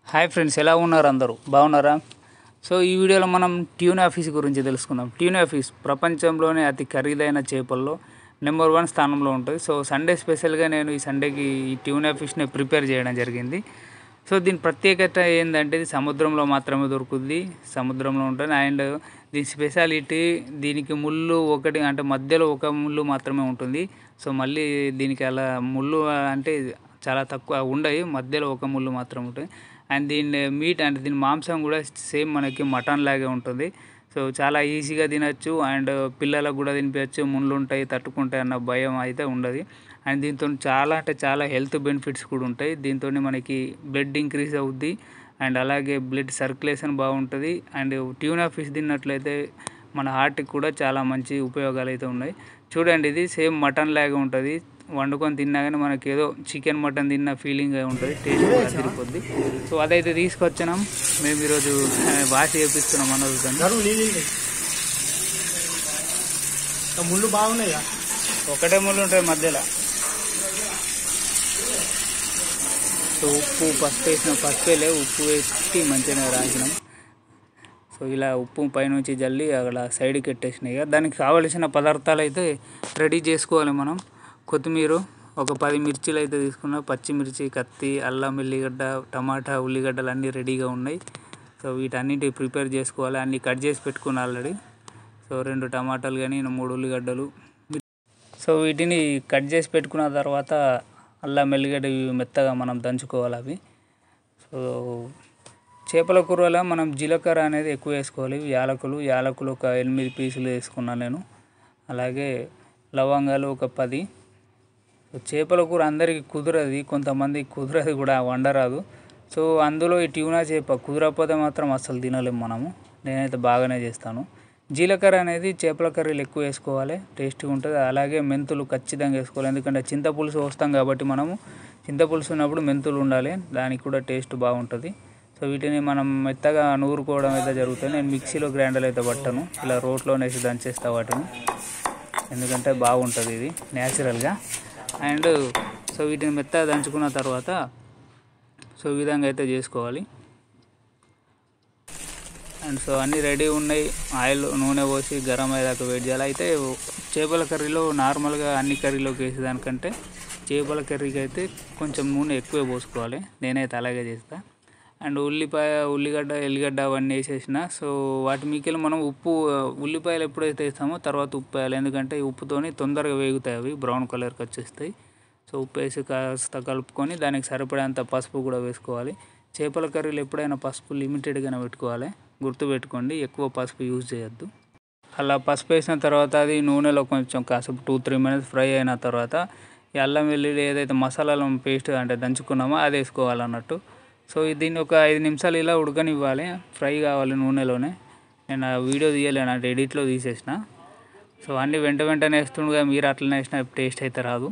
hi friends ఎలా ఉన్నారు అందరూ బాగున్నారా సో ఈ వీడియోలో మనం ట్యూనా ఫిష్ గురించి తెలుసుకుందాం ట్యూనా ఫిష్ ప్రపంచంలోనే అతి ఖరీదైన చేపల్లో నెంబర్ వన్ స్థానంలో ఉంటుంది సో సండే స్పెషల్గా నేను ఈ సండేకి ఈ ట్యూనా ఫిష్ని ప్రిపేర్ చేయడం జరిగింది సో దీని ప్రత్యేకత ఏంటంటే ఇది సముద్రంలో మాత్రమే దొరుకుతుంది సముద్రంలో ఉంటుంది అండ్ దీని స్పెషాలిటీ దీనికి ముళ్ళు ఒకటి అంటే మధ్యలో ఒక ముళ్ళు మాత్రమే ఉంటుంది సో మళ్ళీ దీనికి అలా ముళ్ళు అంటే చాలా తక్కువ ఉండయి మధ్యలో ఒక ముళ్ళు మాత్రం ఉంటుంది అండ్ దీని మీట్ అంటే దీని మాంసం కూడా సేమ్ మనకి మటన్ లాగే ఉంటుంది సో చాలా ఈజీగా తినచ్చు అండ్ పిల్లలకు కూడా తినిపించచ్చు ముళ్ళు ఉంటాయి తట్టుకుంటాయి అన్న భయం అయితే ఉండదు అండ్ దీంతో చాలా అంటే చాలా హెల్త్ బెనిఫిట్స్ కూడా ఉంటాయి దీంతో మనకి బ్లడ్ ఇంక్రీజ్ అవుద్ది అండ్ అలాగే బ్లడ్ సర్క్యులేషన్ బాగుంటుంది అండ్ ట్యూనా ఫిష్ తిన్నట్లయితే మన హార్ట్కి కూడా చాలా మంచి ఉపయోగాలు అయితే ఉన్నాయి చూడండి ఇది సేమ్ మటన్ లాగా ఉంటుంది వండుకొని తిన్నా కానీ మనకి ఏదో చికెన్ మటన్ తిన్న ఫీలింగ్ ఉంటుంది టేస్ట్ కూడా తిరిగిపోద్ది సో అదైతే తీసుకొచ్చినాం మేము ఈరోజు వాష్ చేపిస్తున్నాం అన్నది గడువు నీళ్ళు ముళ్ళు బాగున్నాయా ఒకటే ముళ్ళు ఉంటుంది మధ్యలో సో ఉప్పు పసుపు వేసిన పసుపు వేలే ఉప్పు వేసి మంచిగా రాసినాం సో ఇలా ఉప్పు పైనుంచి జల్లి అక్కడ సైడ్కి పెట్టేసినాయి ఇక దానికి కావలసిన పదార్థాలు అయితే రెడీ చేసుకోవాలి మనం కొత్తిమీర ఒక పది మిర్చీలు అయితే తీసుకున్నాం పచ్చిమిర్చి కత్తి అల్లం ఎల్లిగడ్డ టమాటా ఉల్లిగడ్డలు అన్నీ రెడీగా ఉన్నాయి సో వీటన్నిటి ప్రిపేర్ చేసుకోవాలి అన్నీ కట్ చేసి పెట్టుకున్నా ఆల్రెడీ సో రెండు టమాటాలు కానీ మూడు ఉల్లిగడ్డలు సో వీటిని కట్ చేసి పెట్టుకున్న తర్వాత అల్లం ఎల్లిగడ్డ ఇవి మెత్తగా మనం దంచుకోవాలి అవి సో చేపల కూరలో మనం జీలకర్ర అనేది ఎక్కువ వేసుకోవాలి యాలకులు యాలకులు ఒక ఎనిమిది పీసులు వేసుకున్నాను నేను అలాగే లవంగాలు ఒక పది సో చేపల కూర అందరికీ కుదరది కొంతమంది కుదరది కూడా వండరాదు సో అందులో ఈ ట్యూనా చేప కుదరకపోతే మాత్రం అస్సలు తినలేము మనము నేనైతే బాగానే చేస్తాను జీలకర్ర అనేది చేపల కర్రీలు ఎక్కువ వేసుకోవాలి టేస్ట్గా ఉంటుంది అలాగే మెంతులు ఖచ్చితంగా వేసుకోవాలి ఎందుకంటే చింతపులుసు వస్తాం కాబట్టి మనము చింతపులుసు ఉన్నప్పుడు మెంతులు ఉండాలి దానికి కూడా టేస్ట్ బాగుంటుంది సో వీటిని మనం మెత్తగా నూరుకోవడం అయితే జరుగుతుంది నేను మిక్సీలో గ్రైండర్ అయితే పట్టను ఇలా రోట్లోనే వేసి దంచేస్తా వాటిని ఎందుకంటే బాగుంటుంది ఇది న్యాచురల్గా అండ్ సో వీటిని మెత్తగా దంచుకున్న తర్వాత సో ఈ విధంగా అయితే చేసుకోవాలి అండ్ సో అన్నీ రెడీ ఉన్నాయి ఆయిల్ నూనె పోసి గరం అయ్యేదాకా వెయిట్ చేయాలి అయితే చేపల కర్రీలో నార్మల్గా అన్ని కర్రీలోకి వేసేదానికంటే చేపల కర్రీకి అయితే కొంచెం నూనె ఎక్కువ పోసుకోవాలి నేనైతే అలాగే చేస్తా అండ్ ఉల్లిపాయ ఉల్లిగడ్డ ఎల్లిగడ్డ అవన్నీ వేసేసిన సో వాటి మీకెళ్ళి మనం ఉప్పు ఉల్లిపాయలు ఎప్పుడైతే వేస్తామో తర్వాత ఉప్పు వేయాలి ఎందుకంటే ఈ ఉప్పుతోని తొందరగా వేగుతాయి అవి బ్రౌన్ కలర్కి వచ్చేస్తాయి సో ఉప్పు వేసి కాస్త కలుపుకొని దానికి సరిపడేంత పసుపు కూడా వేసుకోవాలి చేపల కర్రీలు ఎప్పుడైనా పసుపు లిమిటెడ్గానే పెట్టుకోవాలి గుర్తుపెట్టుకోండి ఎక్కువ పసుపు యూజ్ చేయొద్దు అలా పసుపు వేసిన తర్వాత అది నూనెలో కొంచెం కాసేపు టూ త్రీ మినిట్స్ ఫ్రై అయిన తర్వాత ఈ అల్లం వెల్లుల్లి ఏదైతే మసాలాల పేస్ట్ అంటే దంచుకున్నామో అది వేసుకోవాలన్నట్టు సో దీన్ని ఒక ఐదు నిమిషాలు ఇలా ఉడకనివ్వాలి ఫ్రై కావాలి నూనెలోనే నేను ఆ వీడియో తీయలేను అంటే ఎడిట్లో తీసేసిన సో అన్నీ వెంట వెంటనే వేస్తుండగా మీరు అట్లనే వేసిన టేస్ట్ అయితే రాదు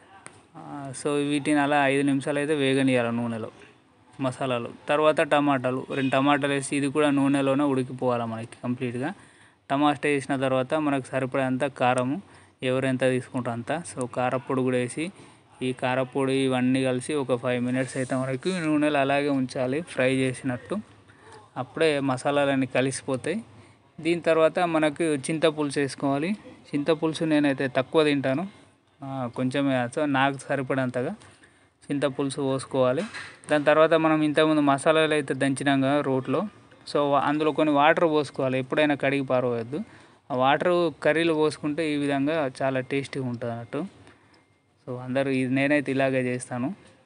సో వీటిని అలా ఐదు నిమిషాలు అయితే వేగనియాలి నూనెలో మసాలాలు తర్వాత టమాటాలు రెండు టమాటాలు వేసి ఇది కూడా నూనెలోనే ఉడికిపోవాలి మనకి కంప్లీట్గా టమాటా వేసిన తర్వాత మనకు సరిపడేంత కారము ఎవరెంత తీసుకుంటే అంత సో కారపొడి కూడా వేసి ఈ కారపొడి ఇవన్నీ కలిసి ఒక ఫైవ్ మినిట్స్ అయితే మనకి నూనెలో అలాగే ఉంచాలి ఫ్రై చేసినట్టు అప్పుడే మసాలాలన్నీ కలిసిపోతాయి దీని తర్వాత మనకు చింతపులుసు వేసుకోవాలి చింతపులుసు నేనైతే తక్కువ తింటాను కొంచెమే సో నాకు సరిపడంతగా చింతపులుసు పోసుకోవాలి దాని తర్వాత మనం ఇంతకుముందు మసాలాలు అయితే దంచినాం కదా రోట్లో సో అందులో కొన్ని వాటర్ పోసుకోవాలి ఎప్పుడైనా కడిగి పారవద్దు ఆ వాటర్ కర్రీలో పోసుకుంటే ఈ విధంగా చాలా టేస్టీగా ఉంటుంది అన్నట్టు సో అందరూ ఇది నేనైతే ఇలాగే చేస్తాను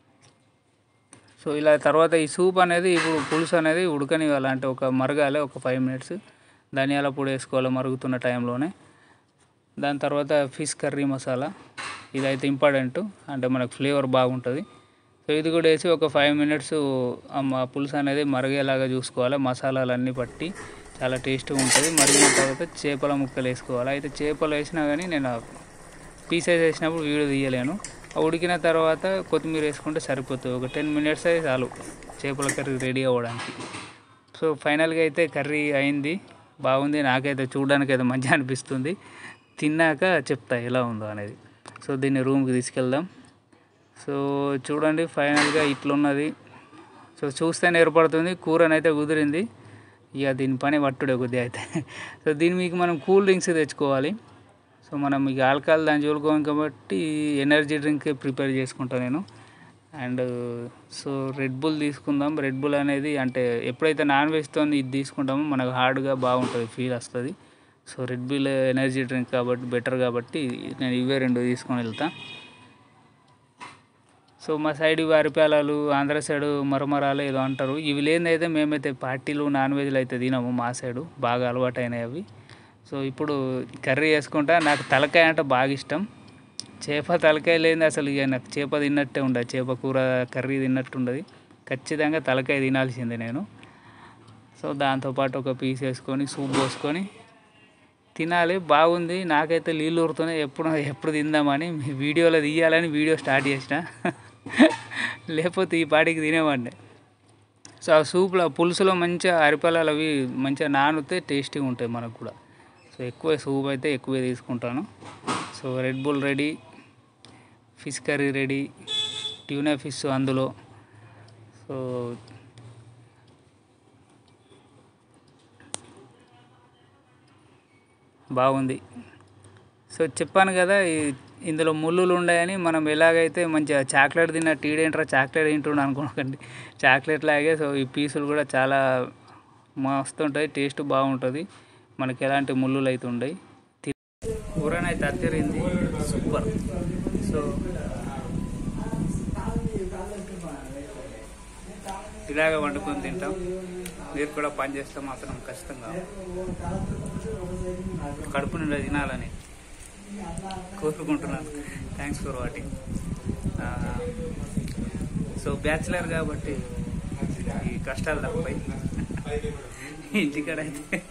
సో ఇలా తర్వాత ఈ సూప్ అనేది ఇప్పుడు పులుసు అనేది ఉడకనివ్వాలి అంటే ఒక మరగాలి ఒక ఫైవ్ మినిట్స్ ధనియాల పొడి వేసుకోవాలి మరుగుతున్న టైంలోనే దాని తర్వాత ఫిష్ కర్రీ మసాలా ఇదైతే ఇంపార్టెంట్ అంటే మనకు ఫ్లేవర్ బాగుంటుంది సో ఇది కూడా వేసి ఒక ఫైవ్ మినిట్స్ పులుసు అనేది మరిగేలాగా చూసుకోవాలి మసాలాలు అన్నీ పట్టి చాలా టేస్ట్గా ఉంటుంది మరిగిన తర్వాత చేపల ముక్కలు వేసుకోవాలి అయితే చేపలు వేసినా కానీ నేను పీసెస్ వేసినప్పుడు వీడియో తీయలేను ఉడికిన తర్వాత కొత్తిమీర వేసుకుంటే సరిపోతుంది ఒక టెన్ మినిట్స్ అయితే చాలు చేపల కర్రీ రెడీ అవ్వడానికి సో ఫైనల్గా అయితే కర్రీ అయింది బాగుంది నాకైతే చూడడానికి అయితే మంచిగా అనిపిస్తుంది తిన్నాక చెప్తా ఎలా ఉందో అనేది సో దీన్ని రూమ్కి తీసుకెళ్దాం సో చూడండి ఫైనల్గా ఇట్లున్నది సో చూస్తేనే ఏర్పడుతుంది కూరనైతే కుదిరింది ఇక దీని పని పట్టుడే కొద్దిగా అయితే సో దీని మీకు మనం కూల్ డ్రింక్స్ తెచ్చుకోవాలి సో మనం ఇక ఆల్కహాల్ దాని జోలుకోం కాబట్టి ఎనర్జీ డ్రింక్ ప్రిపేర్ చేసుకుంటాను నేను అండ్ సో రెడ్ బుల్ తీసుకుందాం రెడ్ బుల్ అనేది అంటే ఎప్పుడైతే నాన్ వెజ్తో ఇది తీసుకుంటామో మనకు హార్డ్గా బాగుంటుంది ఫీల్ వస్తుంది so Red Bull energy drink కాబట్టి బెటర్ కాబట్టి నేను ఇవే రెండు తీసుకొని వెళ్తా సో మా సైడ్ ఇవి అరిపాలాలు ఆంధ్ర సైడ్ మరమరాలు ఏదో అంటారు ఇవి లేనిదైతే మేమైతే పార్టీలు నాన్ వెజ్లు అయితే తినము మా సైడు బాగా అలవాటైనాయి అవి సో ఇప్పుడు కర్రీ చేసుకుంటా నాకు తలకాయ అంటే బాగా ఇష్టం చేప తలకాయ లేని అసలు ఇక నాకు చేప తిన్నట్టే ఉండదు చేప కూర కర్రీ తిన్నట్టు ఉండదు ఖచ్చితంగా తలకాయ తినాల్సిందే నేను సో దాంతోపాటు ఒక పీస్ వేసుకొని సూప్ పోసుకొని తినాలి బాగుంది నాకైతే నీళ్ళు ఊరుతున్నాయి ఎప్పుడు ఎప్పుడు తిందామని మీ వీడియోలో తీయాలని వీడియో స్టార్ట్ చేసిన లేకపోతే ఈ పాటికి తినేవాడిని సో ఆ సూప్లో పులుసులో మంచిగా అరిపలాలు అవి మంచిగా నానితే టేస్టీగా ఉంటాయి మనకు కూడా సో ఎక్కువ సూప్ అయితే ఎక్కువే తీసుకుంటాను so Red Bull ready fish curry ready tuna fish అందులో సో బాగుంది సో చెప్పాను కదా ఈ- ఇందులో ముళ్ళులు ఉన్నాయని మనం ఎలాగైతే మంచిగా చాక్లెట్ తిన్న టీడేంట్రా చాక్లెట్ తింటుండ అనుకోకండి చాక్లెట్ లాగే సో ఈ పీసులు కూడా చాలా మస్తు ఉంటాయి టేస్ట్ బాగుంటుంది మనకి ఎలాంటి ముళ్ళులు అయితే ఉండయి కూరనైతే అత్తిరింది సూపర్ సో ఇలాగ వండుకొని తింటాం మీరు కూడా పని చేస్తే మాత్రం ఖచ్చితంగా కడుపు నిండా తినాలని కోరుకుంటున్నాను thanks for watching so bachelor కాబట్టి ఈ కష్టాలు తప్పై ఇంటికాడ అయితే